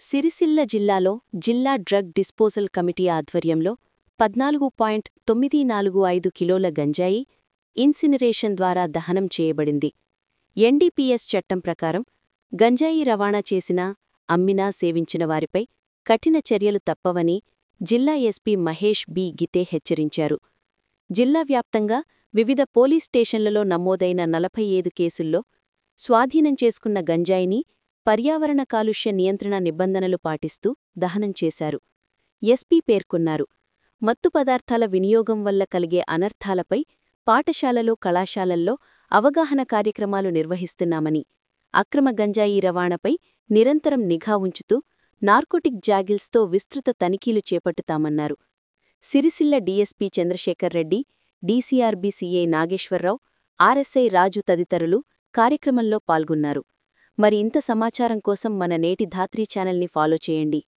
సిరిసిల్ల జిల్లాలో జిల్లా drug disposal committee ఆధ్వర్యంలో పద్నాలుగు పాయింట్ తొమ్మిది నాలుగు ఐదు కిలోల గంజాయి ఇన్సినరేషన్ ద్వారా దహనం చేయబడింది ఎన్డీపీఎస్ చట్టం ప్రకారం గంజాయి రవాణా చేసినా అమ్మినా సేవించిన వారిపై కఠిన చర్యలు తప్పవని జిల్లా ఎస్పీ మహేష్ బి గితే హెచ్చరించారు జిల్లా వ్యాప్తంగా వివిధ పోలీస్ స్టేషన్లలో నమోదైన నలభై ఐదు కేసుల్లో స్వాధీనం చేసుకున్న గంజాయిని పర్యావరణ కాలుష్య నియంత్రణ నిబంధనలు పాటిస్తూ దహనం చేశారు ఎస్పీ పేర్కొన్నారు మత్తు పదార్థాల వినియోగం వల్ల కలిగే అనర్థాలపై పాఠశాలలో కళాశాలల్లో అవగాహన కార్యక్రమాలు నిర్వహిస్తున్నామని అక్రమ గంజాయి రవాణాపై నిరంతరం నిఘా ఉంచుతూ నార్కోటిక్ జాగిల్స్తో విస్తృత తనిఖీలు చేపట్టుతామన్నారు Sircilla DSP Chandrashekar Reddy DCRB CI Nageswara Rao RSI Raju తదితరులు కార్యక్రమంలో పాల్గొన్నారు మరి ఇంత సమాచారం కోసం మన నేటి ధాత్రీ ఛానల్ని ఫాలో చేయండి